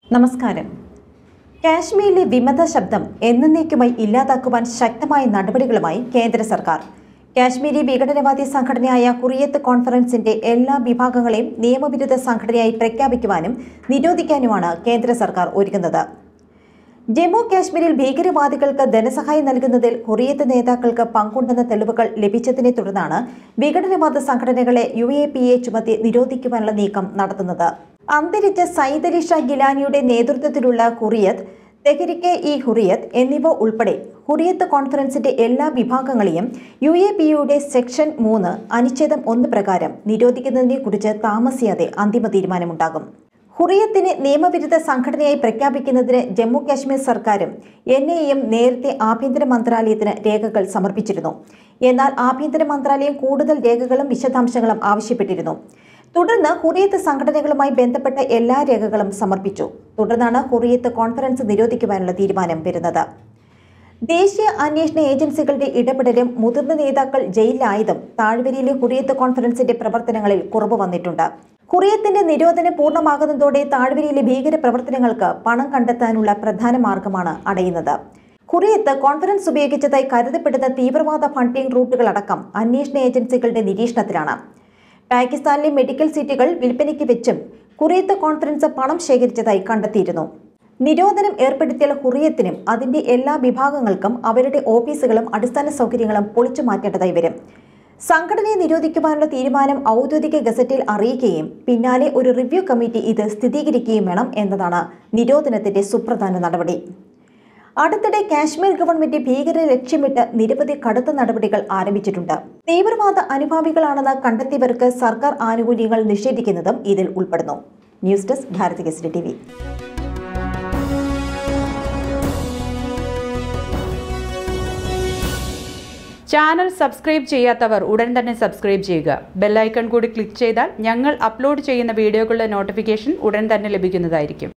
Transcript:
നമസ്കാരം കാശ്മീരിലെ വിമത ശബ്ദം എന്നേക്കുമായി ഇല്ലാതാക്കുവാൻ ശക്തമായ നടപടികളുമായി കേന്ദ്ര സർക്കാർ കാശ്മീരി വിഘടനവാദി സംഘടനയായ കുറിയത്ത് കോൺഫറൻസിന്റെ എല്ലാ വിഭാഗങ്ങളെയും നിയമവിരുദ്ധ സംഘടനയായി പ്രഖ്യാപിക്കുവാനും നിരോധിക്കാനുമാണ് കേന്ദ്ര സർക്കാർ ഒരുങ്ങുന്നത് ജമ്മു കാശ്മീരിൽ ഭീകരവാദികൾക്ക് ധനസഹായം നൽകുന്നതിൽ ഹുറിയത്ത് നേതാക്കൾക്ക് പങ്കുണ്ടെന്ന തെളിവുകൾ ലഭിച്ചതിനെ തുടർന്നാണ് വിഘടനവാദ സംഘടനകളെ യു എ പി എ ചുമത്തി നിരോധിക്കുവാനുള്ള നീക്കം നടത്തുന്നത് അന്തരിച്ച സയ്യിദ് അലി ഷാ ഗിലാനിയുടെ നേതൃത്വത്തിലുള്ള ഹുറിയത്ത് തെഹരിക്കെ ഇ ഹുറിയത്ത് എന്നിവ ഉൾപ്പെടെ ഹുറിയത്ത് കോൺഫറൻസിന്റെ എല്ലാ വിഭാഗങ്ങളെയും യു എ പി യുടെ സെക്ഷൻ മൂന്ന് അനുച്ഛേദം ഒന്ന് പ്രകാരം നിരോധിക്കുന്നതിനെക്കുറിച്ച് താമസിയാതെ അന്തിമ തീരുമാനമുണ്ടാകും ഹുറിയത്തിനെ നിയമവിരുദ്ധ സംഘടനയായി പ്രഖ്യാപിക്കുന്നതിന് ജമ്മു കാശ്മീർ സർക്കാരും എൻ ഐ എം നേരത്തെ ആഭ്യന്തര മന്ത്രാലയത്തിന് രേഖകൾ സമർപ്പിച്ചിരുന്നു എന്നാൽ ആഭ്യന്തര മന്ത്രാലയം കൂടുതൽ രേഖകളും വിശദാംശങ്ങളും ആവശ്യപ്പെട്ടിരുന്നു തുടർന്ന് ഹുറിയത്ത് സംഘടനകളുമായി ബന്ധപ്പെട്ട എല്ലാ രേഖകളും സമർപ്പിച്ചു തുടർന്നാണ് ഹുറിയത്ത് കോൺഫറൻസ് നിരോധിക്കുവാനുള്ള തീരുമാനം വരുന്നത് ദേശീയ അന്വേഷണ ഏജൻസികളുടെ ഇടപെടലും മുതിർന്ന നേതാക്കൾ ജയിലിലായതും താഴ്വരയിലെ ഹുറിയത്ത് കോൺഫറൻസിന്റെ പ്രവർത്തനങ്ങളിൽ കുറവ് വന്നിട്ടുണ്ട് ഹുറിയത്തിന്റെ നിരോധനം പൂർണ്ണമാകുന്നതോടെ താഴ്വരയിലെ ഭീകര പ്രവർത്തനങ്ങൾക്ക് പണം കണ്ടെത്താനുള്ള പ്രധാന മാർഗമാണ് അടയുന്നത് ഹുറിയത്ത് കോൺഫറൻസ് ഉപയോഗിച്ചതായി കരുതപ്പെടുന്ന തീവ്രവാദ ഫണ്ടിംഗ് റൂട്ടുകളടക്കം അന്വേഷണ ഏജൻസികളുടെ നിരീക്ഷണത്തിലാണ് പാകിസ്ഥാനിലെ മെഡിക്കൽ സീറ്റുകൾ വിൽപ്പനയ്ക്ക് വെച്ചും ഹുറിയത്ത് കോൺഫറൻസ് പണം ശേഖരിച്ചതായി കണ്ടെത്തിയിരുന്നു നിരോധനം ഏർപ്പെടുത്തിയാൽ ഹുറിയത്തിനും അതിന്റെ എല്ലാ വിഭാഗങ്ങൾക്കും അവരുടെ ഓഫീസുകളും അടിസ്ഥാന സൗകര്യങ്ങളും പൊളിച്ചു മാറ്റേണ്ടതായി വരും സംഘടനയെ നിരോധിക്കുവാനുള്ള തീരുമാനം ഔദ്യോഗിക ഗസറ്റിൽ അറിയിക്കുകയും പിന്നാലെ ഒരു റിവ്യൂ കമ്മിറ്റി ഇത് സ്ഥിരീകരിക്കുകയും വേണം എന്നതാണ് നിരോധനത്തിന്റെ സുപ്രധാന നടപടി അടുത്തിടെ കാശ്മീർ ഗവൺമെന്റ് ഭീകരരെ ലക്ഷ്യമിട്ട് നിരവധി കടുത്ത നടപടികൾ ആരംഭിച്ചിട്ടുണ്ട് തീവ്രവാദ അനുഭാവികളാണെന്ന് കണ്ടെത്തിയവർക്ക് സർക്കാർ ആനുകൂല്യങ്ങൾ നിഷേധിക്കുന്നതും ഇതിൽ ഉൾപ്പെടുന്നു news desk Bharathi Kesari T channel subscribe ചെയ്യാത്തവർ ഉടൻ തന്നെ സബ്സ്ക്രൈബ് ചെയ്യുക ബെല്ലൈക്കൺ കൂടി ക്ലിക്ക് ചെയ്താൽ ഞങ്ങൾ അപ്ലോഡ് ചെയ്യുന്ന വീഡിയോകളുടെ നോട്ടിഫിക്കേഷൻ ഉടൻ തന്നെ ലഭിക്കുന്നതായിരിക്കും